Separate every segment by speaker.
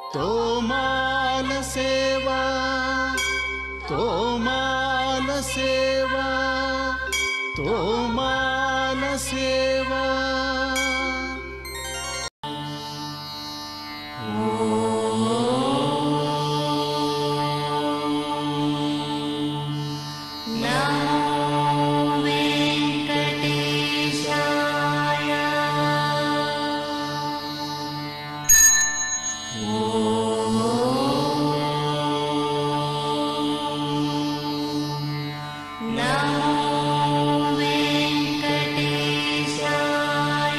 Speaker 1: తోమాల సేవా తోమాల సేవా తోమాల సేవా
Speaker 2: नमो वेङ्कटेशाय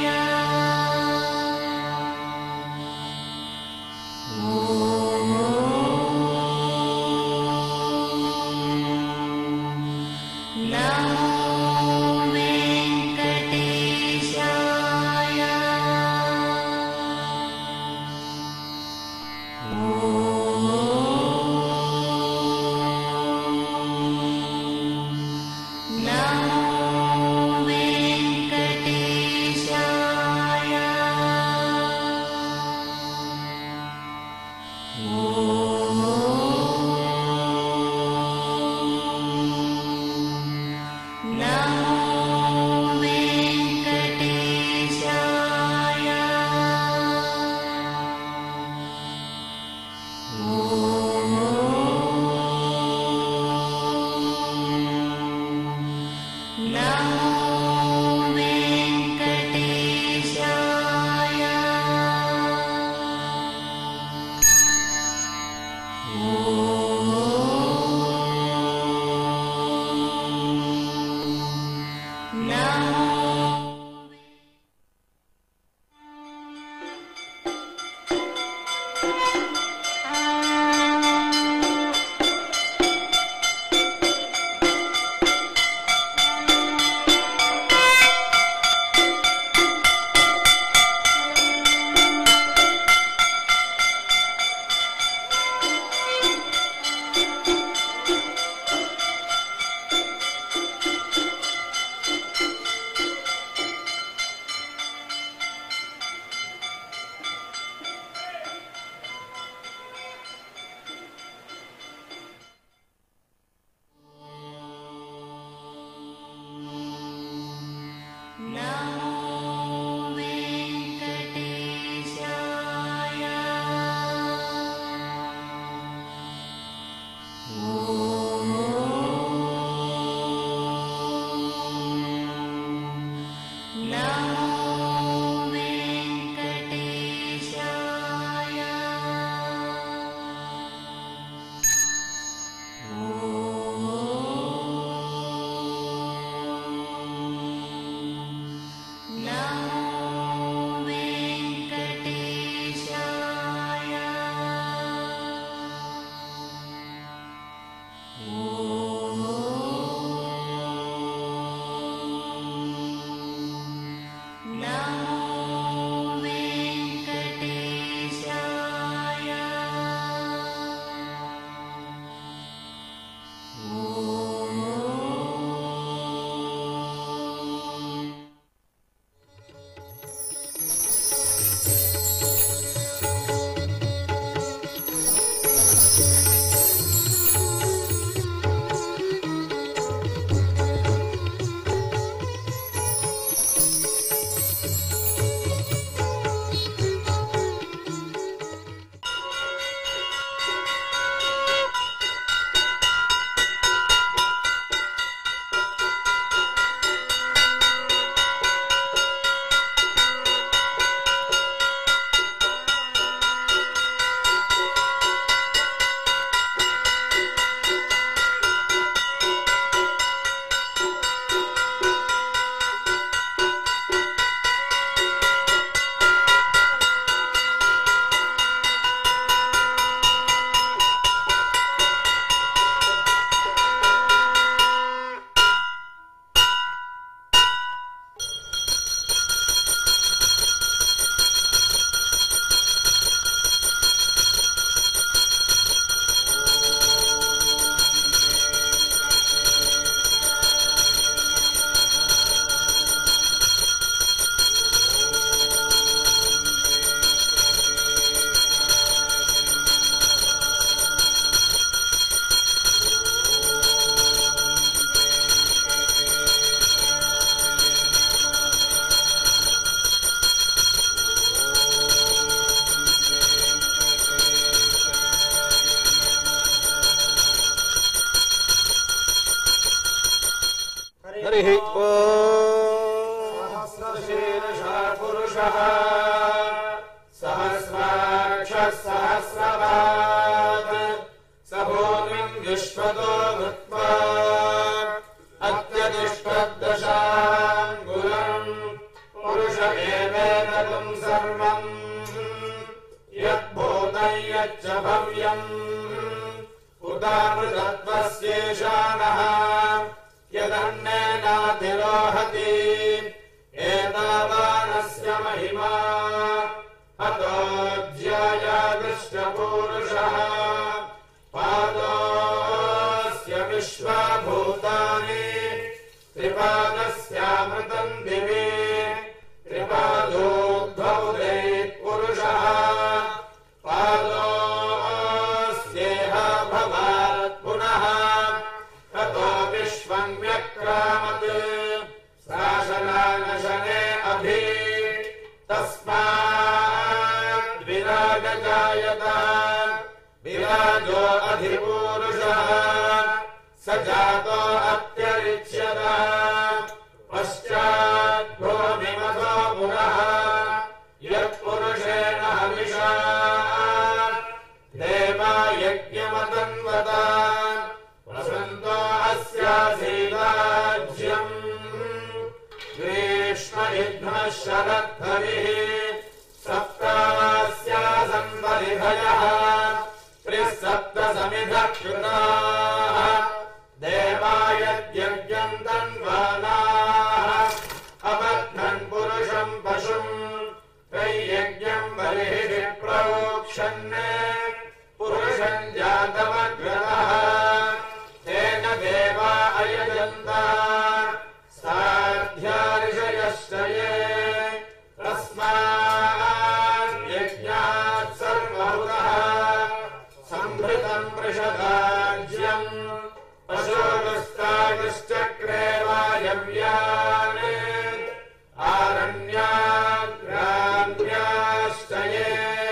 Speaker 2: हरिः ओ
Speaker 3: सहस्रशीर्षः पुरुषः सहस्राक्षः सहस्रपात् स भूमिम् विश्वतो कृत्वा अत्यतिष्ठद्दशाङ्गुलम् पुरुष एवेदम् सर्वम् यद्भूतं यच्च भव्यम् उदामृतत्वस्येषाणः यदन्नेनातिरोहति एतावानस्य महिमा अतोऽध्यायादृष्टपूरुषः पादोऽस्य विश्वभूतानि त्रिपादस्यामृतम् दिवे त्रिपादोद्भौ पुरुषः पादोऽस्येह भवात् पुनः ततो विश्वम् व्यक्रामत् शासनानशने अभि तस्मात् विराजजायत विराजो अधिपूरुषः स जातो अत्यरिच्यत पश्चात् भूमिमतो पुरः यत्पुरुषेण हविषा देवा यज्ञमतन्वत वसन्तो अस्यासीदाज्यम् ग्रीष्म इघ्नः शरद्धरिः सप्तास्यासन् परिधयः त्रिसप्तसमिधः कृताः देवायद्यज्ञम् तन्वानाः अबध्नन् पुरुषम् पशुम् त्रय्यज्ञम् बलिः प्रोक्षन् पुरुषम् जातमग्रतः तेन देवा अयजन्त साध्यार्षयश्च ये तस्माद्यज्ञात् सर्वहुतः सम्भृतम् पृषदाज्यम् पशोगस्तागश्चक्रे वायव्यान् आरण्याग्राम्याश्च ये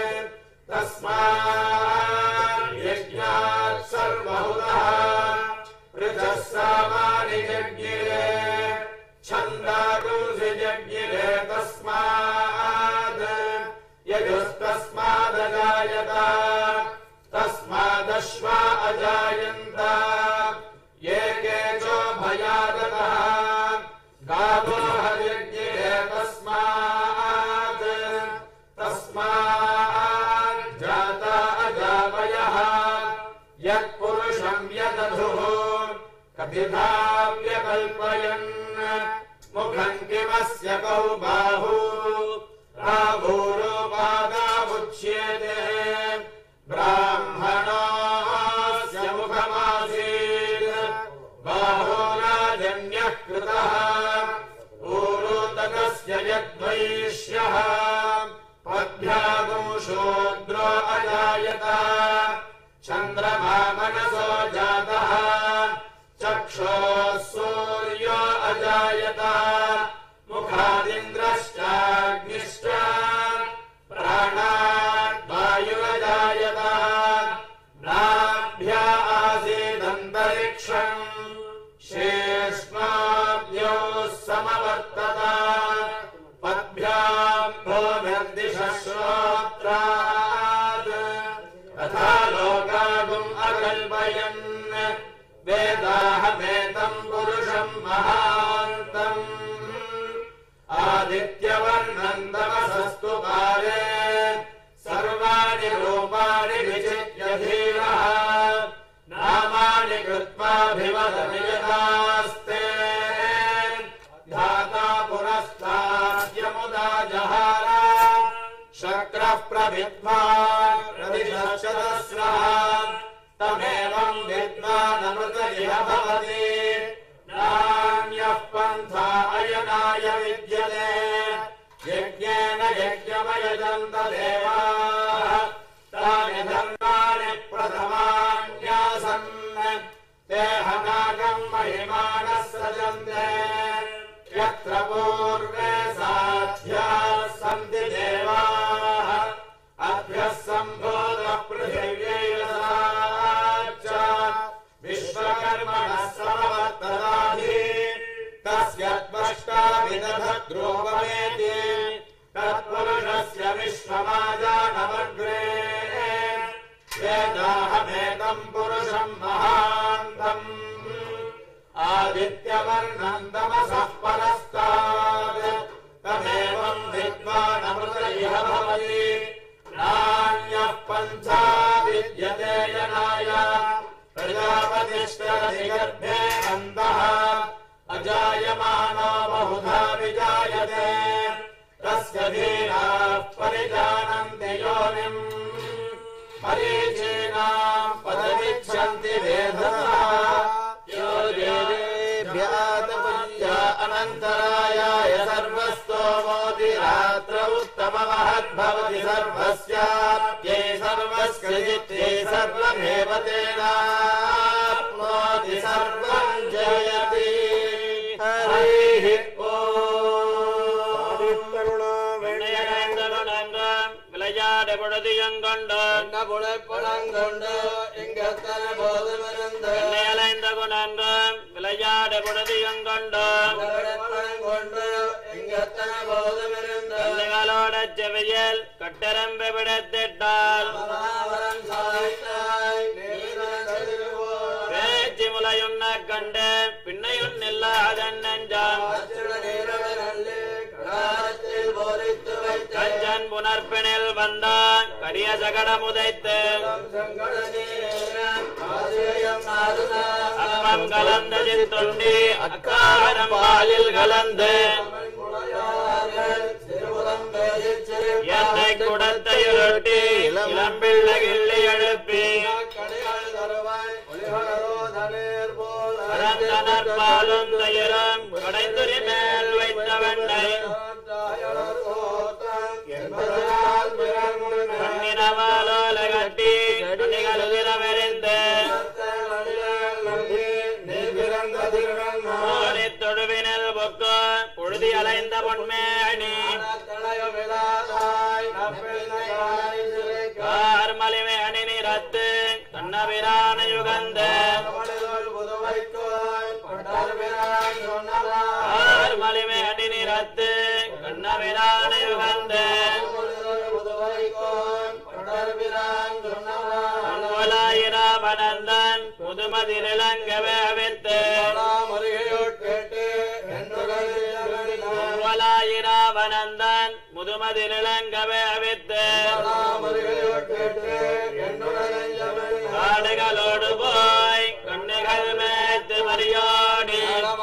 Speaker 3: तस्माद्यज्ञात् सर्वहुतः पृथः सामानि जज्ञिरे छन्दागुंसि जज्ञिरे तस्माद् यजुस्तस्मादजायत तस्मादश्वा अजायन्त ये केचो भयागतः गावो हरिज्ञिरे तस्मात् तस्मात् जाता अजावयः यत्पुरुषम् यदधुः कपिधाव्यकल्पयन् मुखम् किमस्य कौ बाहू राभूरोपादामुच्यते ब्राह्मणोऽस्य मुखमासीत् बाहोराजन्यः कृतः पूरोदकस्य यद्वैष्यः पद्भ्यागो शूद्रो अजायत चन्द्रमा मनसो जातः चक्षोः सूर्यो अजायत मुखादिन्द्रश्चाग्निश्च प्राणाद्वायुरजायत नाभ्या आसीदन्तरिक्षम् शेष्माभ्योः समवर्तत पद्भ्याम् भूमिर्दिशश्रोत्रात् तथा लोकागुम् अकल्पयन् वेदाहमेतम् पुरुषम् महान्तम् आदित्यवर्णन्दमसस्तु पारे सर्वाणि रूपाणि विचित्य धीरः नामानि कृत्वाभिवदनियतास्ते धाता पुरस्ताद्यमुदा जहार शक्रः प्रविद्वा प्रतिशतस्रः तमेवम् विद्वानमृत इह भवति नान्यः पन्था अयनाय विद्यते यज्ञेन यज्ञमयजन्त देवाः तानि धर्माणि प्रथमान्यासन् ते हनागम् महिमानः सजन्ते यत्र पूर्वे साध्याः सन्ति देवाः अभ्यः सम्भोगः पृथिव्यैरसाच्च विश्वकर्मणः समवर्तदाधि समाजानमग्रे वेदाहमेकम् पुरुषम् महान्तम् आदित्यवर्णम् तमसः परस्तात् तमेवम् विद्वानमृत इह भवति नान्यः पन्था विद्यते जनाय प्रजापतिष्ठरति गर्भे अन्तः अजायमानो बहुधा विजायते तस्य धीराः परिजानन्ति योनिम् परीचीनाम् पदमिच्छन्ति वेधसः यो देवेभ्यातपुञ्जा अनन्तरायाय सर्वस्तोमोति रात्र उत्तममहद्भवति सर्वस्याप्यै सर्वस्य जित्यै सर्वमेव तेनाप्नोति सर्वम् जयति हरिः
Speaker 2: விளையாட பொழுதியங்கொண்டு அலைந்த குணன்று விளையாட பொழுதியங்கொண்டு கண்ணுகளோட செவியல் கட்டரம்பு விடத்திட்டால் பேச்சு முலையுண்ண கண்டு பின்னையுன் இல்லாதன் நெஞ்சான் கஞ்சன் புனர்பினில் வந்தான் கரிய சகடம் உதைத்து அப்பம் கலந்த சித்துண்டி அக்காரம் பாலில் கலந்து என்னை குடத்தை உருட்டி இளம்பிள்ளை கிள்ளி எழுப்பி பரந்தனர் பாலும் தயிரும் கடைந்துரி மேல் வைத்த வெண்ணை கண்ணினவாலோல கட்டி கண்ணிகள் உதிரமெறிந்து ஓடி தொடுவினில் பொக்கு புழுதி அலைந்த பொன்மேணி கார்மலிமை அணி நிறத்து கண்ணபிரான யுகந்த கார்மலிமை அணி நிறத்து கண்ணபிரான யுகந்த அன்புலாயிராமனந்தன் முதுமதிரிலங்கவே அவித்து அன்புலாயிராமனந்தன் முதுமதிரிலங்கவே அவித்து காடுகளோடு போய் கண்ணுகள் மேத்து மரியாடி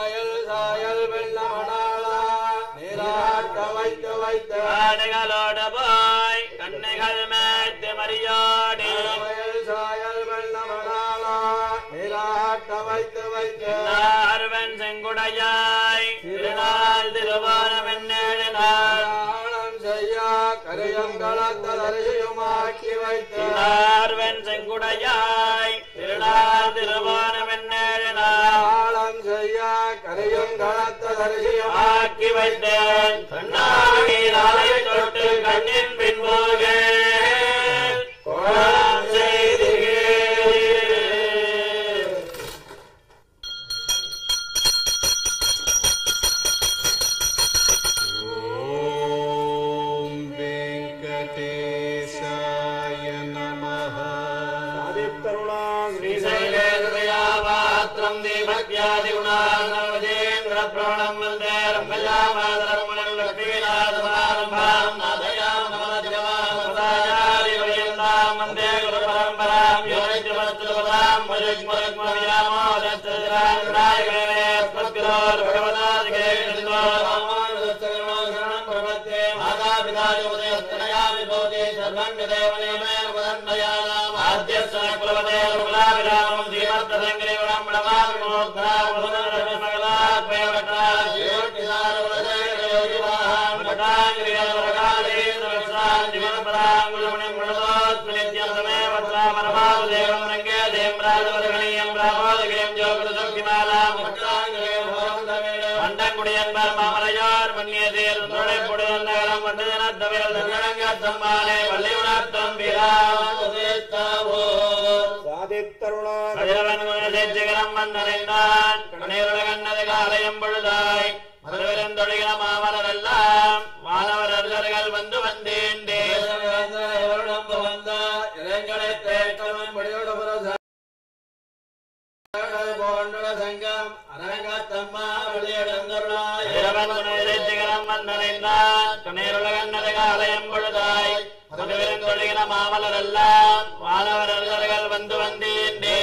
Speaker 2: காடுகளோடு போய் கண்ணுகள் மேத்து மரியாடி நார்வன் செங்குடையாய் திருநாள் திருவாரம் என்னேழு நாள் நார்வன் செங்குடையாய் திருநாள் திருவாரம் என்னேழு நாள் ஆக்கி வைத்தேன் கண்ணாடியை தொட்டு கண்ணின் பின்போக கோலம் செய்தியே
Speaker 1: ॐ वेङ्कटेशाय नमः
Speaker 2: श्रीशैलेन्द्रयापात्रम् दीपत्यादिगुणार्णवजेन्द्रप्रवणम् वन्दे रम्भजामातरमुनिम् लक्ष्मीनाथमारम्भाम् नाथयाम् नमदिजमामसायादिपर्यन्ताम् वन्दे गुरुपरम्पराम् यो नित्यमस्तुपदाम् मुजुग्मुरुग्मव्यामोदस्तराङ्ग्रायगणे अस्मद्गुरोर्भगवतादिगे मातापितायोदयस्तनयामि भवते सर्वम् यदेवनेमेन वदन्मयानाम् आद्यस्य कुलवते कुलाभिरामम् श्रीमत्तसङ्ग्रीवणम् प्रणमामि மண்டங்குடியன்பர் மாமலையார் மன்னியதேர் நுழைப்புடன் நகரம் மண்டதனத்தவையில் தன்னடங்கத்தம்மானே வள்ளியுணர்த்தம் கதிரவன் குணசேச்சிகரம் வந்தடைந்தான் கண்ணீருட கண்ணது காலையும் பொழுதாய் மதுவிருந்தொழிகிற மாமலர் எல்லாம் மாணவர் அர்ஜர்கள் வந்து வந்தேண்டே மாமலர் எல்லாம் வானவர்கள் வந்து வந்தீண்டே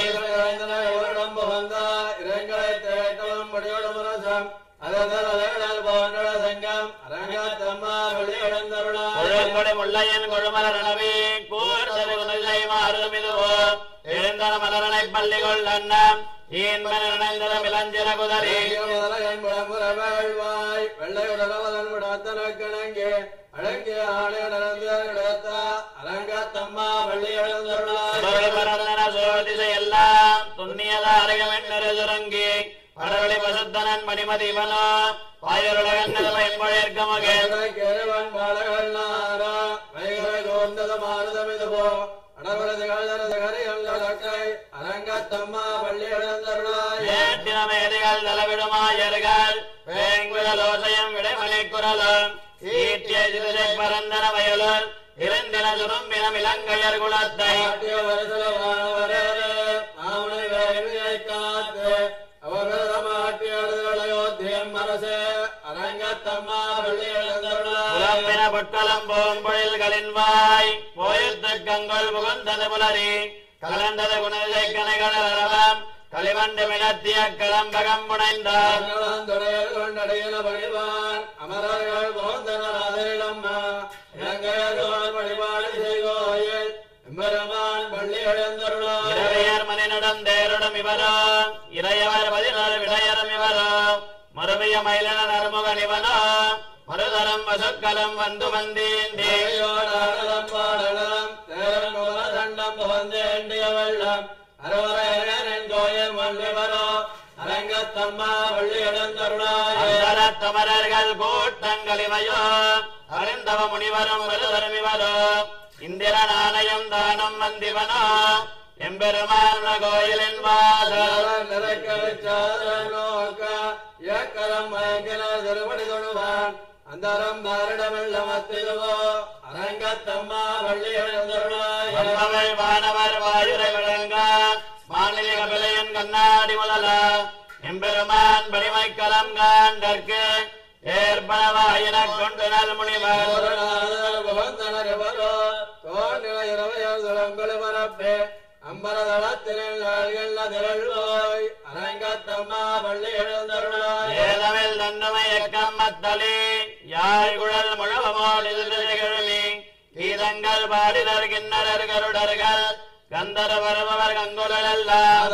Speaker 2: கொழுங்கொடை முள்ளையன் கொழுமலர் எனவே கூர்த்தது குணலை மாறும் இதுவோ எழுந்தன மலரனை பள்ளி கொள்ளண்ணம் ஈன்மன் இணைந்ததம் இளஞ்சிற குதறி
Speaker 3: அழகிய ஆணையடர்ந்த அரங்கத்தம்மா வள்ளி எழுந்தருளாய்
Speaker 2: சுடரொளி பரந்தன சோதிசை எல்லாம் துண்ணியத அருகமென்னரு சுரங்கி படவழி பசுத்தனன் மணிமதிவனோ வாயுருலகன்னது பயன்மொழிற்க மகன்
Speaker 3: கேரவன் பாலகள் நாரா வைகரை கோர்ந்தது மாறுதமிதுபோ அரங்கத்தம்மா பள்ளி எழுந்தருளாய்
Speaker 2: ஏற்றின மேதைகள் தலவிடுமாயர்கள் வேங்குழலோசையம் விடைமலை குரலும் ஈட்டிய சிறுசை பரந்தன வயலும் இருந்தின சுரும்பினம் இலங்கையர் குலத்தை
Speaker 3: ஆட்டிய வருசல வானவரே நாமனை வேள்வியை காத்து அவர்கள் ஆட்டியாடுதலையோத்தியம் அரசே அரங்கத்தம்மா பள்ளி எழுந்தருளாய்
Speaker 2: புலம்பின பொட்டலம் போம்பொழில்களின் வாய் போயுத்து கங்கொள் புகுந்தது புலரி கலந்தது குணதை கனைகளரவம் களிவண்டு மிளத்திய களம்பகம் முனைந்தார்
Speaker 3: தங்களாந்துடையர் கொண்டடையின பணிவான் அமரர்கள் போந்தனராதரிடம்மா இலங்கையர் வழிபாடு செய்வோயில் எம்பெருமான் பள்ளி எழுந்தருளாய்
Speaker 2: இரவையர் மணிநடம் தேருடம் இவரோ இறையவர் பதினாறு விடையரும் இவரோ மறுமைய மயிலன நறுமுகன் இவனோ மறுதரம் வசுக்கலம் வந்து வந்தீண்டே
Speaker 3: தேவியோடாடலம் பாடலம் தேரங்குமர தண்டம் புகந்தேண்டிய வெள்ளம் அரவரையன் கோயில் மல்லிவரோ அரங்கத்தம்மா பள்ளி எழுந்தருளாய்
Speaker 2: அந்தரத் தமரர்கள் கூட்டங்கள் இவையோ அறிந்தவ முனிவரும் வருதரும் இவரோ இந்திர நாணயம் தானம் வந்திவனோ எம்பெருமான கோயிலின் வாசல்
Speaker 3: நிறக்க வச்சாத நோக்க ஏக்கரம் மயங்கின திருமணி தொழுவான் அந்தரம் பாரிடமெல்ல மத்திதுவோ அரங்கத்தம்மா பள்ளி எழுந்தருளாய்
Speaker 2: வந்தவள் வானவர் வாயுரை விளங்க மாநில கபிலையன் கண்ணாடி முதல எம்பெருமான் பணிமை கலம் காண்டற்கு ஏற்பனவாயின கொண்டு நல் முனிவர் ஏதமில் நன்னுமை எக்கம் மத்தளி யாழ் குழல் முழவமோடு கிழமி கீதங்கள் பாடினர் கிண்ணறர் கருடர்கள் கந்தர வருபவர் கங்குலர் எல்லாம்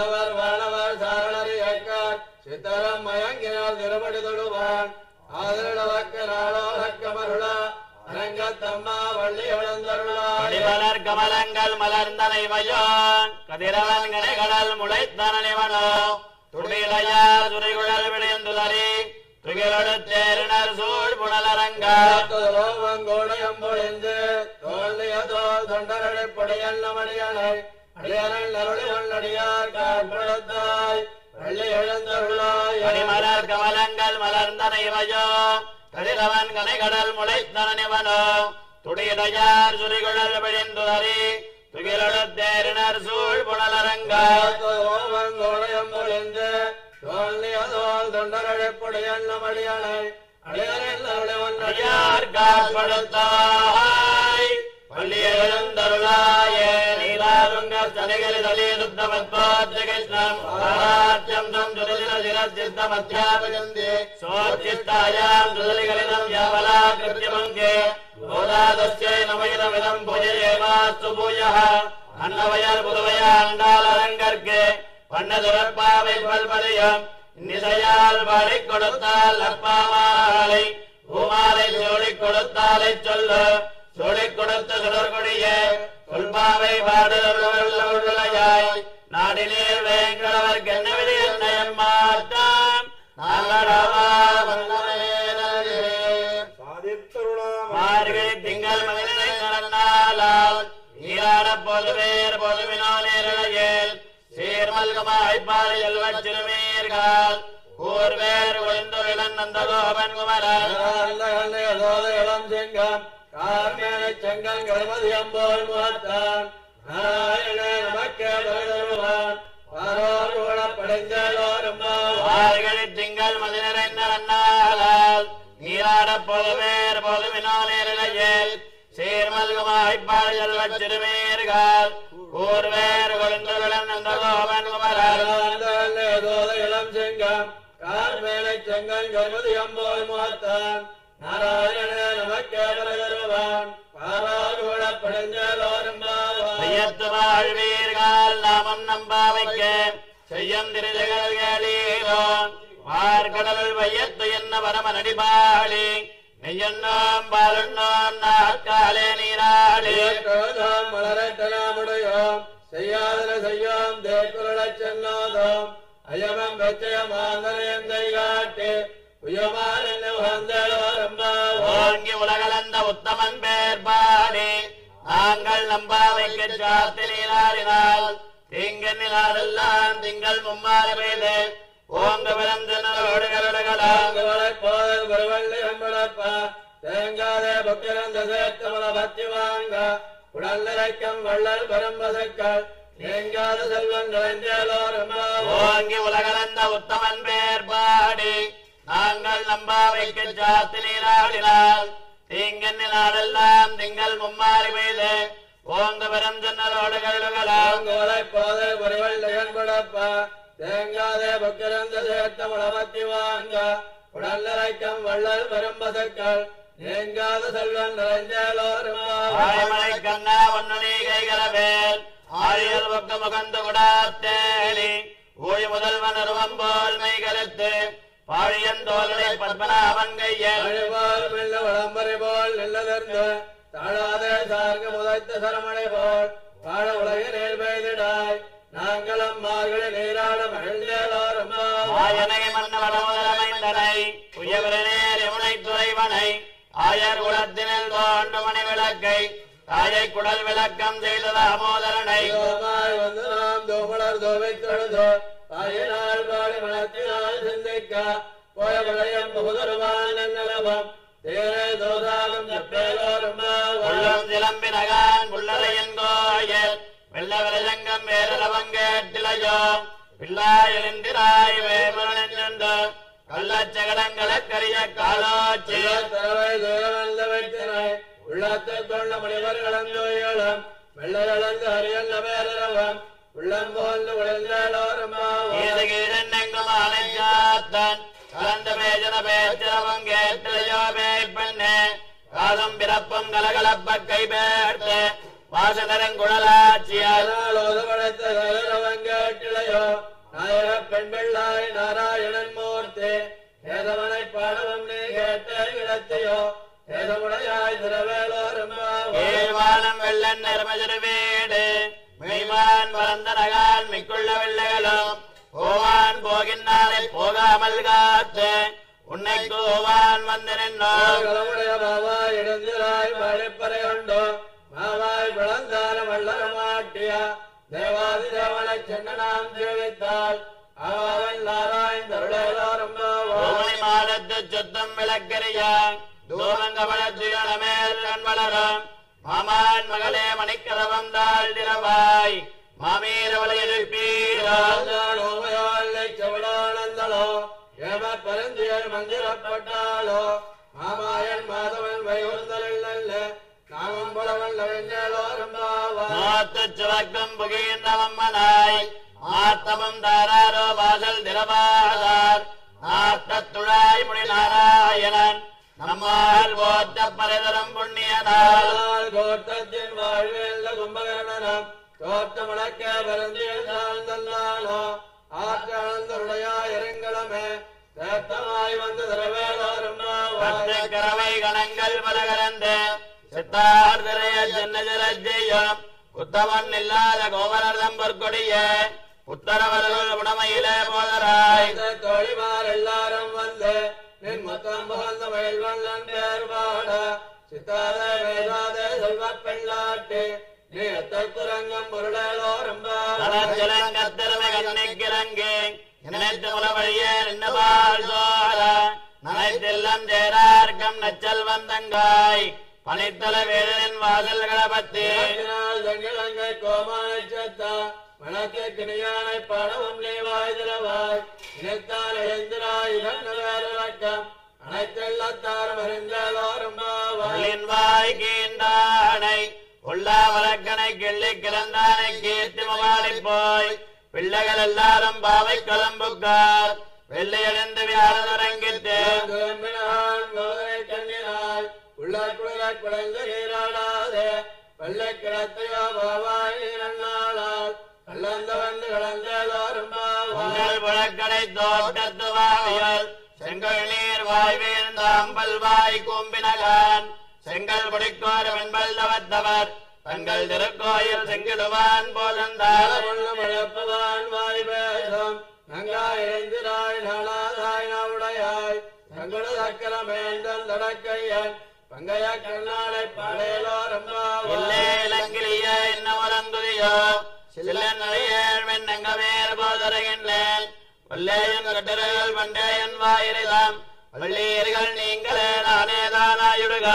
Speaker 3: சித்தரம் மயங்கினால் திருப்படி தொழுவான் ஆதரவக்க நாளோகமருள அரங்கத்தம்மா வள்ளி எழுந்தருளாய்
Speaker 2: கொடிமலர் கமலங்கள் மலர்ந்தனை வயோன் கதிரவன் கடைகடல் முளைத்தனவனோ துடிலையார் துறைகுழல் விளைந்துதறி துகிலொடு தேரினர் சூழ் புனலரங்கா
Speaker 3: கோடையம்பொழிந்து தோல்லியதோ தொண்டரடைப்படையல்ல மணியனை அடியனல் அருளி உள்ளடியார் காற்படுத்தாய் வள்ளி எழுந்தருளாய்
Speaker 2: கொடிமலர் கமலங்கள் மலர்ந்தனை வயோ கதிரவன் கடைகடல் முளைத்தனவனோ துடிலையார் சுரிகுழல் விளைந்துதறி துகிலொடு தேரினர் சூழ் புனலரங்கா
Speaker 3: கோடையம்பொழிந்து தோல்லியதோ தொண்டரடைப்படையல்ல மணியனை அடியனல் அருளி
Speaker 2: அடியார் காற்படுத்தாய் பள்ளி எழுந்தருளாய நீலாதுங்க சனிகளை தலே சுத்தமத்வாத்யகிருஷ்ணம் ஆராட்சம் தம் ஜுரதிர சிரசித்தமத்யாபகந்தே சோச்சித்தாயாம் ஜுதலிகளிதம் யாவலா கிருத்தியமங்கே கோதாதஸ்யை நமைதமிதம் புஜயேமாஸ்து பூயः அன்னவயர் புதுவைய அண்டாலரங்கற்கு பண்ணதுரப்பாவை பல்பதியம் நிசையால் பாடி கொடுத்தால் அப்பாமாலை பூமாலை சோழிக் கொடுத்தாலை சொல்லு சோழிக் கொடுத்த சுடர்கொடிய கொள்பாவை பாடுதலாய் நாடினீர் வேங்கடவர் கென்னவிதி என்னையம் மாற்றாம் நாங்களவா மார்கழி திங்கள் மகிழ்ச்சி நடந்தாலால் நீராட பொதுவேர் பொதுவினோ நேரலையில் சீர்மல்கமாய் பாறையில் வச்சிருமீர்கள் கூர்வேர் ஒளிந்துரிலன் நந்த கோபன் குமரன்
Speaker 3: இளம் சிங்கம் கார்மேன செங்கல் கணபதி அம்போல் முகத்தான் நாராயண நமக்கே தருவான் பாரோட படைந்தோரும்
Speaker 2: மார்கழி திங்கள் மதி நிறைந்த நன்னாளால் நீராட பொதுவேர் பொதுவினோ நேரலையில் சீர்மல்கமாய் பாடல் வச்சிறுமீர்கள் ஊர்வேறு கொழுந்து விளந்த கோபன் குமரர்
Speaker 3: இளம் செங்கம் கார்மேலை செங்கல் கருமதி அம்போல் முகத்தான் நாராயண நமக்கே பரதருவான் பாராகுட படைஞ்சலோரும்
Speaker 2: ஐயத்து வாழ்வீர்கள் நாமம் நம்பாவைக்க செய்யம் திருஜகள் கேளீரோ பார்க்கடல் வையத்து என்ன பரம நடிபாளி நெய்யண்ணோம் பாலுண்ணோம் நாற்காலே நீராளி
Speaker 3: மலரட்டனாமுடையோம் செய்யாதன செய்யோம் தேக்குரளச் சென்னோதோம் அயமம் வெச்சயமாந்தனை காட்டு உயமான வந்தோரம்பாவோ
Speaker 2: ஓங்கி உலகளந்த உத்தமன் பேர் பாடி நாங்கள் நம்பாவைக்கு சாத்து நீராடினால் திங்கனிலாரெல்லாம் திங்கள் மும்மாறு பெய்து ஓங்க பிறந்து நலோடு கருடுகளாம்
Speaker 3: போதல் வருவள்ளி அம்பளப்பா தேங்காதே பக்கிரந்த சேர்த்தமல பத்தி வாங்க உடல் நிறைக்கம் வள்ளல் பரம்பசக்கள் தேங்காத செல்வம் நிறைஞ்சலோரம்பாவோ
Speaker 2: ஓங்கி உலகளந்த உத்தமன் பேர் பாடி நாங்கள் நம்பாவைக்கு சாத்து நீராடினால் திங்கனிலாரெல்லாம் திங்கள் மும்மாறு பெய்து ஓங்க பிறந்து நலோடு கருடுகளாம்
Speaker 3: கோலை போதை ஒருவள் படப்பா தேங்காதே பக்கிரந்த சேர்த்த முளமத்தி வாங்க உடல் நிறைக்கம் வள்ளல் பெரும்பதக்கள் தேங்காத செல்வம் நிறைஞ்சலோருமா
Speaker 2: ஆயமலை கண்ணா ஒன்னணி கைகளவேல் ஆரியல் பக்க முகந்து விடாத்தேலி ஊழி முதல்வன் அருவம் போல் மெய் கருத்து பாழியன் தோல்களை பத்மநாபன் கையல்
Speaker 3: அழிவால் மெல்ல வளம்பரை போல் நெல்லதர்ந்து தாழாதே சார்க முதைத்த சரமணை போல் பாழ உலக நேர் பெய்திடாய் நாங்களும் மார்களை நீராட மகிழ்ந்தேலோருமா
Speaker 2: ஆயனை மன்னவட முதலமைந்தனை உயவரனேர் யமுனை துறைவனை ஆயர் குலத்தினில் தோண்டு மணி விளக்கை தாயை குடல் விளக்கம் செய்த தாமோதரனை
Speaker 3: தோமாய் வந்து நாம் தோமலர் தோவை தொழுதோ பாயினால் பாடி மனத்தினால் சிந்திக்க போய விளையம் புகுதருவான் நலவம் தேரே தோதாகம் செப்பேலோரும்
Speaker 2: உள்ளம் சிலம்பினகான் புள்ளரையன் கோயில் வெள்ள விரஜங்கம் வேரலவம் கேட்டிலையோ பிள்ளாயிலிந்திராய் வேமரனென்று கள்ளச்சகடங்களக்கரிய காலோச்சி
Speaker 3: தரவை தூரமல்ல வெற்றினை உள்ளத்தை கொண்ட மனிதர் இளந்தோயிலும் வெள்ள இழந்து அரியல் பேரவம் உள்ளம் போன்று உழைந்தோரும்
Speaker 2: இது கீழெங்கும் அலைச்சாத்தன் கலந்த பேஜன பேச்சிரவம் கேட்டிலையோ பேய்ப்பெண்ணே காலம் பிறப்பும் கலகலப்ப கை பேர்த்து வாசகரங்குழலாட்சியால்
Speaker 3: ஓதவழைத்த கதிரவன் கேட்டிலையோ நாயக பெண் பிள்ளாய் நாராயணன் மூர்த்தி ஏதவனை பாடவும் நீ கேட்ட இடத்தையோ ஏதமுடையாய் திரவேலோரும்
Speaker 2: ஏழ்வானம் வெள்ளன் நர்மஜர் வீடு மெய்மான் பரந்த நகால் மிக்குள்ள வெள்ளைகளும் ஓவான் போகின்றாரை போகாமல் காத்து உன்னை கோவான் வந்து நின்றோம்
Speaker 3: களமுடைய மாவாய் இடந்திராய் மழைப்பறை உண்டோ மாவாய் விளந்தான வள்ளர மாட்டிய தேவாதி தேவனை சென்னனாம் சேவித்தால் அவன் நாராயண் தருளேலோரும்
Speaker 2: ஓமணி மாடத்து சுத்தம் விளக்கறியா தூரங்கபலத்துயரமேல் கண் வளரும் மாமான் மகளே மணிக்கதவம் தாழ் திரவாய் மாமீரவளை எழுப்பீரோ
Speaker 3: செவடானந்தளோ ஏம பரந்தியர் மந்திரப்பட்டாலோ மாமாயன் மாதவன் வைகுந்தலில் நல்ல நாமம் புலவன் லவெஞ்சலோரும்
Speaker 2: நோத்து சுவக்கம் புகின்றவம்மனாய் ஆத்தமம் தாராரோ வாசல் திரவாதார் நாட்டத்துழாய் முடி நாராயணன் நம்மால் போத்த பரதரம் புண்ணியனால்
Speaker 3: ஆனால் கோட்டத்தின் வாழ்வேந்த கும்பகர்ணனம் தோற்றமுழக்க பரந்தியில் சார்ந்தல்லானோ ஆற்றழுந்தருடையா இறங்களமே தேத்தமாய் வந்து திரவேலோரும்
Speaker 2: பத்து கரவை கணங்கள் பல கலந்து சித்தார்தரைய சின்னஜரஜெய்யம் உத்தமன் இல்லாத கோவலர்தம் பொற்கொடிய உத்தரவர்கள் உடமையிலே போதராய்
Speaker 3: தோழிமார் எல்லாரும் வந்து நின் முத்தம் புகழ்ந்த மயில்வண்ணன் பேர் பாட சித்தாத வேதாத செல்வ பெண்ணாட்டி நீ எத்தற்குரங்கம் பொருளோரும்
Speaker 2: நலஞ்சலங்கத்திறமை கண்ணிக்கிறங்கே நினைத்து முல வழியே நின்றுபால் சோழ நனைத்தெல்லாம் சேரார்க்கம் நச்சல் வந்தங்காய் பனித்தல வேடனின் வாசல்களை பத்தி
Speaker 3: தங்கிழங்கை கோமானை சத்தா மணக்கு கிணியானை பாடவும் நீ வாய் திரவாய் இனத்தால் எழுந்திராய் இதன் வேலக்கம் அனைத்தெல்லாத்தாரும் அறிந்தோரும்
Speaker 2: உள்ளின் வாய் கீண்டானை கொல்லா வழக்கனை கிள்ளி கிளந்தானை கீர்த்தி மவாடி போய் பிள்ளைகள் எல்லாரும் பாவை கலம்புக்கார் வெள்ளையடைந்து வியாழரங்கிட்டு
Speaker 3: கிளம்பினான் மோதலை கண்ணினாய் உள்ளார் குளிராய் குழந்தை நீராடாதே வெள்ளை கிடத்தையோ பாவாய் நன்னாளால் கள்ளந்த வந்து கலந்ததோறும் பாவாய்
Speaker 2: உங்கள் வழக்கடை தோட்டத்து வாவியல் செங்கல் நீர் வாய் வீழ்ந்த அம்பல் வாய் கூம்பினகான் செங்கல் குடிக்கோர் வெண்பல் தவத்தவர் தங்கள் திருக்கோயில் செங்கிடுவான் போதந்தார்
Speaker 3: உள்ள மழப்பவான் வாய் பேசும் நங்காய் இறைந்திராய் நாளாதாய் நாவுடையாய் தங்குடு சக்கரமேந்தன் தடக்கையன் பங்கைய கண்ணாலை பாடையலோரம்
Speaker 2: இல்லே
Speaker 3: பாவாய்
Speaker 2: இளங்கிலிய என்ன உறங்குதியோ சில்லன் நடையேழ் வெண்ணங்கமேர் போதருகின்றேன் வல்லேயன் கட்டுரைகள் வண்டேயன் வாயிரிதாம் வள்ளீர்கள் நீங்களே நானே தானாயுடுக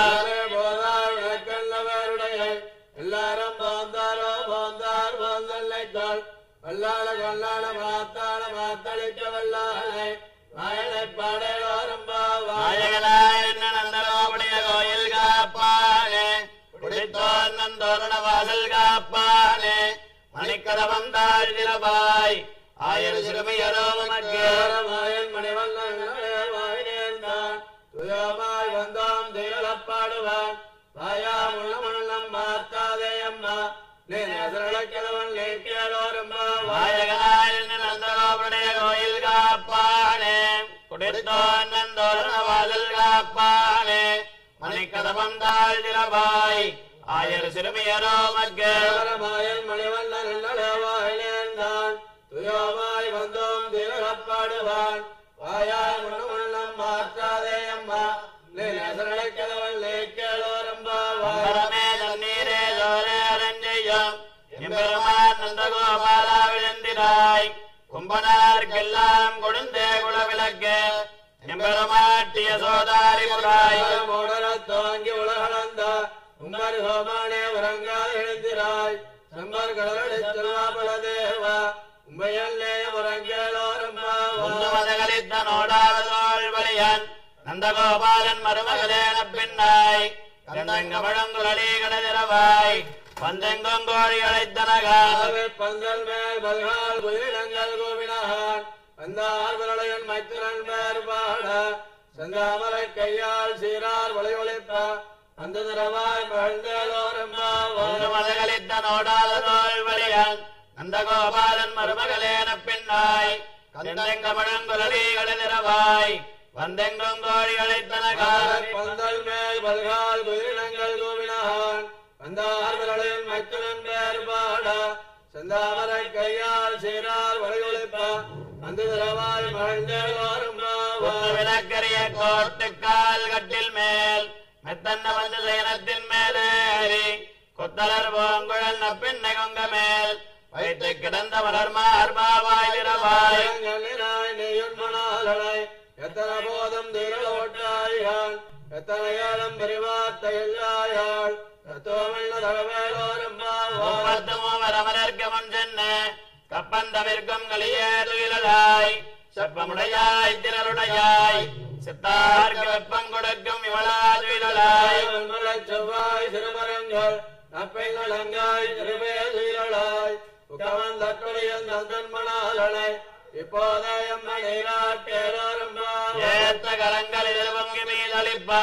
Speaker 3: எல்லாரும் பாந்தாரோ பாந்தார் பாந்தல்லைத்தாள் வல்லாள கொல்லாள மாத்தாள மாத்தளிக்க வல்லாளை வாயனை பாடையோரம் பாவாய்
Speaker 2: நாயகனாய் என்ன நந்தனோபுடைய கோயில் காப்பானே குடித்தோன் நந்தோரண வாசல் காப்பானே மணிக்கதவம் தாழ் திரபாய் ஆயிரம் சிறுமியரோ உமக்கு
Speaker 3: மாயன் மணிவண்ணன் வாயினேர்ந்தான் துயமாய் வந்தோம் திகழப்பாடுவான் வாயா முள்ள முள்ளம் மாத்தாதே அம்மா நீ நசரளக்கிழவன் நீக்கியோரும் பாவாய்
Speaker 2: நாயகனாய் என்ன நந்தனோபுடைய கோயில் காப்பானே குடித்தோன் நந்தோரண வாசல் காப்பானே மணிக்கதவம் தாழ் திரபாய் ஆயிரம் சிறுமியரோ உமக்கு
Speaker 3: மாயன் மணிவண்ணன் வாயினேர்ந்தான் துயமாய் வந்தோம் திகழப்பாடுவான் வாயா முள்ள முள்ளம் மாற்றாதே அம்மா நீ நசரளக்கிழவன் நீக்கியோரும் பாவாய்
Speaker 2: அம்பரமே தண்ணீரே சோரே அரஞ்செய்யும் எம்பெருமான் நந்தகோபாலா விழுந்திராய் கும்பனார்க்கெல்லாம் கொடுந்தே குலவிளக்கு எம்பெருமாட்டிய சோதாரி புராய்
Speaker 3: மோடரத் தாங்கி உலகளந்த உம்மர் ஹோமானே உறங்காது எழுந்திராய் சம்பர் கடலடி செல்வாபல தேவா உண்மையல்லே உறங்கேளோரும்
Speaker 2: ஒன்று மதகளித்த நோடாவதோள் வலியன் நந்தகோபாலன் மருமகளேன பின்னாய் கந்தங்கமழங்குழலி கடதிரவாய் பந்தெங்கும் கோழி அழைத்தனகால்
Speaker 3: பந்தல் மேல் பல்கால் உயிரினங்கள் கோவினான் வந்தார் விரலையன் மைத்திரன் மேற் பாட செந்தாமரை கையால் சீரார் வளை ஒளிப்ப அந்த திரவாய் மகிழ்ந்தேளோரும்
Speaker 2: ஒன்று மதகளித்த நோடாவதோள் வலியன் நந்தகோபாலன் மருமகளேன பின்னாய் கந்தெங்கமழங்குழலி கடதிரவாய் வந்தெங்கும் கோழி அழைத்தனகால்
Speaker 3: பந்தல் மேல் பல்கால் உயிரினங்கள் கோவினான் வந்தார் விரலையன் மைத்திரன் மேற் பாட செந்தாமரை கையால் சீரார் வளை ஒளிப்ப அந்த திரவாய் மகிழ்ந்தேளோரும்
Speaker 2: விளக்கரிய கோட்டுக்கால் கட்டில் மேல் மெத்தன்ன வந்து சயனத்தின் மேலேறி கொத்தலர் பூங்குழல் நப்பின்னை கொங்க மேல் வைத்து கிடந்த மலர் மார்பாவாய் திரவாய்
Speaker 3: கண்ணினாய் நெய்யுண்மணாலனை எத்தனை போதும் திரளோட்டாயாள் எத்தனை ஏழும் பெரிவார்த்தை எல்லாயாள் தத்துவமில்ல தகவேலோரும் பாவாய்
Speaker 2: முப்பத்து மூவர் அமரர்க்கு முன் சென்று கப்பந்தவிற்கும் களியே துயிலாய் செப்பமுடையாய் திரளுடையாய் சித்தார்க்கு வெப்பம் கொடுக்கும் இவளா துயிலாய்
Speaker 3: மலை செவ்வாய் சிறுமரங்கள் நப்பைகள் அங்காய் திருவே சீரளாய் உக்கவன் தற்கொலையன் தந்தன்மணாலனை இப்போதே எம்மை நீராட்டேரோரும் பாவாய்
Speaker 2: ஏத்த கரங்களில் பொங்கி மீதளிப்ப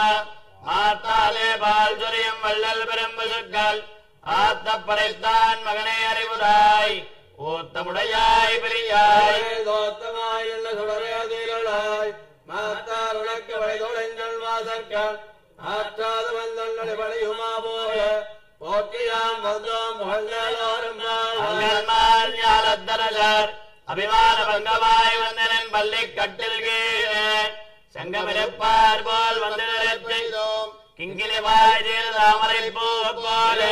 Speaker 2: மாத்தாலே பால் சொரியும் வள்ளல் பெரும்பு சொற்கள் ஆத்த படைத்தான் மகனே அறிவுராய் ஊத்தமுடையாய் பெரியாய்
Speaker 3: தோத்தமாய் உள்ள சுடரே தீரளாய் மாத்தார் உனக்கு வழிதொலைங்கள் வாசற்கள் ஆற்றாத வந்தொன்னடி பணியுமா போல போற்றியாம் வந்தோம் புகழ்ந்தோரும்
Speaker 2: அங்கன்மார் ஞாலத்தரசர் அபிமான பங்கமாய் வந்தனன் பள்ளி கட்டில் கீழே செங்கமிருப்பார் போல் வந்து நிறுத்திதோம் கிங்கிலி வாய் தாமரை பூ போலே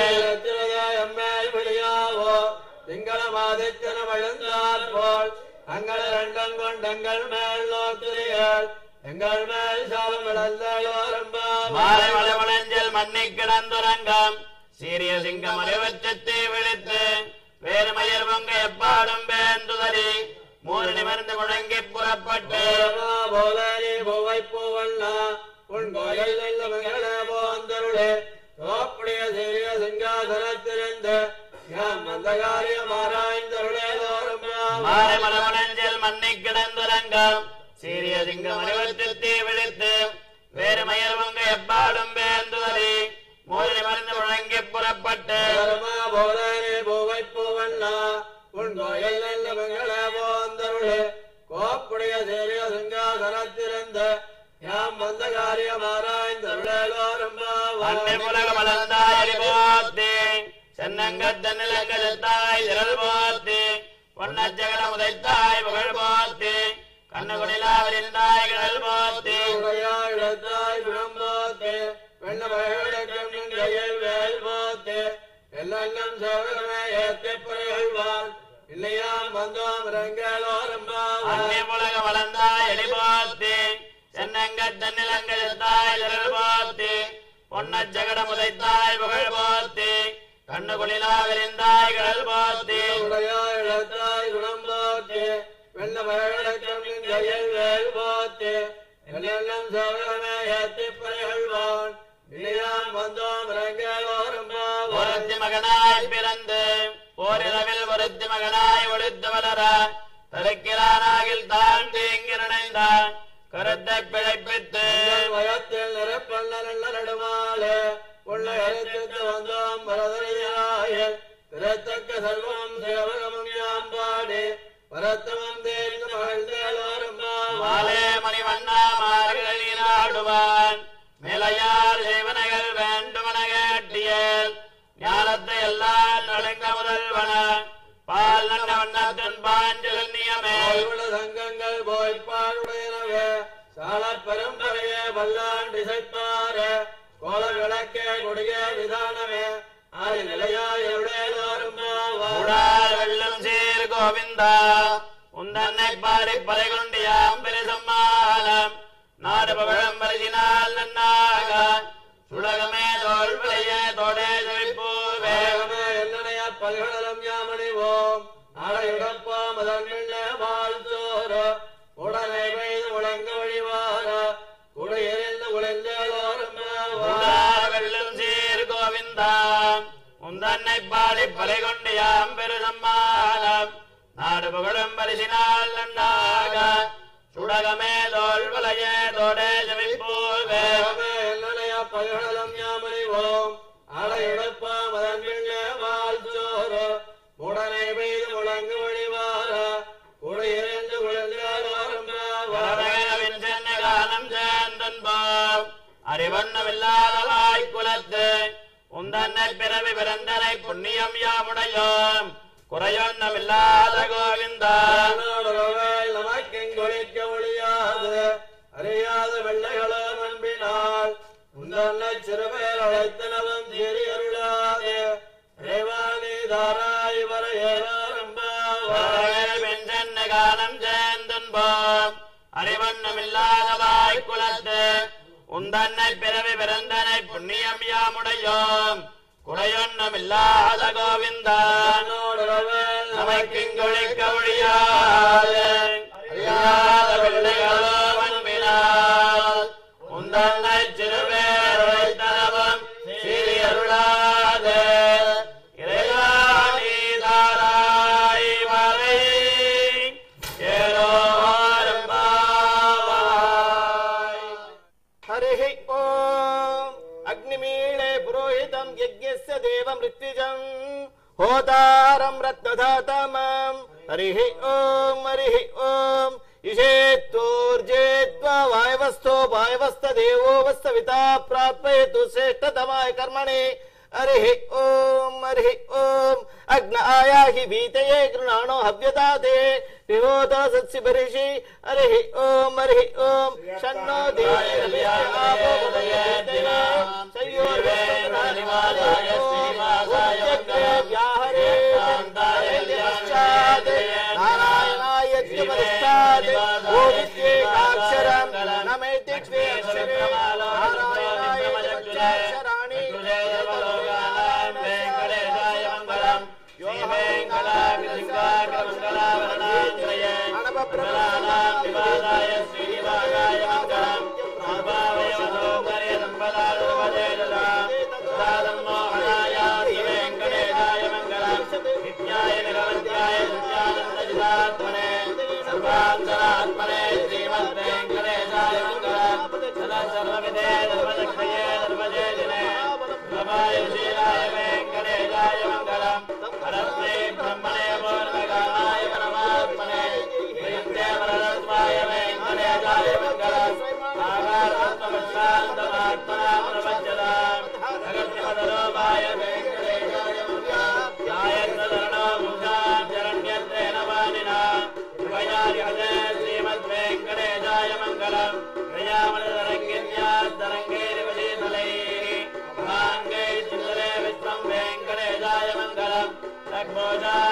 Speaker 3: எம்மேல் விழியாவோ திங்கள மாதித்தன வழுந்தார் போல் அங்கள் ரெண்டம் கொண்டங்கள் மேல் நோக்குறீர்கள் எங்கள் மேல் சாபம் இழந்தோரும்
Speaker 2: மாலை மலமலஞ்சல் மண்ணி கிடந்துறங்கம் சீரிய சிங்கம் அறிவச்சத்தை விழித்து வேறுமயர் பொங்க எப்பாடும் பேந்துதறி மூணு நிமிர்ந்து முழங்கி புறப்பட்டு
Speaker 3: போலே பூவை பூவண்ணா உன் கோயில் போந்தருளே தோப்புடைய சீரிய சிங்காசனத்திலிருந்து யாம் வந்த காரியம் ஆராய்ந்தருளேதோறும்
Speaker 2: மாலை மலமணஞ்சல் மண்ணை கிடந்துலங்கம் சீரிய சிங்கம் அறிவத்தே விழித்து வேறு மயர் வங்க எப்பாடும் வேந்துவதி மோதிரி மருந்து முழங்கி புறப்பட்டு
Speaker 3: பரமா போதனே பூவை பூவண்ணா உன் கோயில் நல்ல மங்கள போந்தருளே கோப்புடைய சீரிய சிங்காசனத்திலிருந்து யாம் வந்த காரியம் ஆராய்ந்தருளேதோறும்
Speaker 2: அன்னை புலக மலர்ந்தாய் அடிபோத்தி சென்னங்கத்த நிலங்கத்தாய் திரள் போத்தி பொன்னச்சகல முதைத்தாய் புகழ் போத்தி கண்ணுகுடிலாவிருந்தாய் கடல் போத்தி
Speaker 3: உடையாயிடத்தாய் விளம்போத்து வெண்ண மகளிடம் கையில் வேல் போத்து எல்லாம் சோழமே ஏத்தி புரைகொள்வான் இல்லையாம் வந்தோம் ரங்களோரம்
Speaker 2: அன்னை புலக மலர்ந்தாய் அடிபோத்தி சென்னங்கத்த நிலங்கத்தாய் திரள் போத்தி பொன்னச்சகட முதைத்தாய் புகழ் போத்தி கண்ணுகுடிலாவிருந்தாய் கடல் போத்தி
Speaker 3: உடையாயிடத்தாய் விளம்போத்து வெண்ண மகளிடம் கையில் வேல் போத்து எல்லாம் சோழமே ஏத்தி புரைகொள்வான் இல்லையாம் வந்தோம் ரங்களோரம்
Speaker 2: ஒருத்தி மகனாய் பிறந்து ஓரிரவில் ஒருத்தி மகனாய் ஒழித்து வளர தடுக்கிறானாகில் தான் தீங்கி நினைந்தான் கருத்தை பிழைப்பித்து
Speaker 3: வயத்தில் நிறப்பண்ண நடுமாலே உள்ள எழுத்து வந்தோம் பரதரியாய திறத்தக்க செல்வம் சேவகமும் யாம்பாடி பரத்தமம் தேர்ந்து மகிழ்ந்தேலோரும்
Speaker 2: மாலே மணிவண்ணா மார்களினாடுவான் மேலையார் செய்வனைகள் வேண்டுமன கேட்டியல் ஞானத்தை எல்லாம் நடுங்க முதல்வன பால் நன்ன வண்ணத்தின் பாஞ்சல் நியமே
Speaker 3: உள்ள சங்கங்கள் போய்ப்பாடுடையனவே சால பரம்பரையே வல்லாண்டு இசைப்பார கோல விளக்கே கொடிய விதானமே ஆதி நிலையாய் எவ்வளேலோரும்
Speaker 2: உடார் வெள்ளம் சீர் கோவிந்தா உந்தன்னை பாடி பறை கொண்டு யாம் பெருசம்மாலம் நாடு பகழம் பரிசினால் நன்னாக சுடகமே தோல் விளைய தோடே செழிப்பூவே
Speaker 3: வேகமே என்னனைய பல்கடலும் யாமணிவோம் அடையுடப்பாம் அதன் பின்னே வாழ்த்தோர உடனே பெய்து முழங்க வழிவார குடையெறிந்து உழைந்தோரும்
Speaker 2: உடார் வெள்ளம் சீர் கோவிந்தா உந்தன்னை பாடி பறை கொண்டு யாம் பெருசம்மாலம் நாடு புகழும் பரிசினால் நன்னாக சுடகமே தோல் விளைய தோடே செழிப்பூவே
Speaker 3: வேகமே என்னனைய பல்கடலும் யாமணிவோம் அடையுடப்பாம் அதன் பின்னே வாழ்த்தோர உடனே பெய்து முழங்க வழிவார குடையெறிந்து உழைந்தோரும்
Speaker 2: வரவேகவின் சென்னை காலம் சேர்ந்தன்போம் அறிவண்ணமில்லாதவாய் குலத்து உந்தன்னை பிறவி பிறந்தனை புண்ணியம் யாமுடையோம் குறையொன்னமில்லாத கோவிந்தா
Speaker 3: நாடுறவேல் நமக்கெங்கொழிக்க முடியாது அறியாத வெள்ளைகளோ அன்பினால் உந்தன்னை சிறுபேர் அழைத்தனவும் சிறியருளாது தேவானி தாராய் வர
Speaker 2: வரவேகவின் சென்னை காலம் சேர்ந்தன்போம் அறிவண்ணமில்லாதவாய் குலத்து உந்தன்னை பிறவி பிறந்தனை புண்ணியம் யாமுடையோம் குறையொன்னமில்லாத கோவிந்தா
Speaker 3: நாடுறவேல்
Speaker 2: நமக்கிங்கொழிக்க ஒழியாது அறியாத பிள்ளைகளோ அன்பினால் உந்தன்னை சிறுவேரை தரவம் சீரியருளாது இறையாணி தாராய் வரை ஏரோரும் பாவாய்
Speaker 3: हरिः ॐ अग्निमीळे पुरोहितं यज्ञस्य देवमृत्युजम् होतारं रत्नधातमम् हरिः ॐ हरिः ॐ इषेत्तोर्जेत्वा वायवस्थो वायवस्थदेवो वस्तविता प्रापयतु श्रेष्ठतमाय कर्मणि हरिः ॐ हरिः ॐ अग्न आयाहि वीतये गृणाणो हव्यदाते विभूत सत्सि बर्हिषि हरिः ॐ हरिः ॐ शन्नो नारायणाय गोविद्येकाक्षरम् नमेति द्वे अक्षरे नारायणाय पञ्चाक्षराणि
Speaker 2: శ్రీనివాసాయ போஜா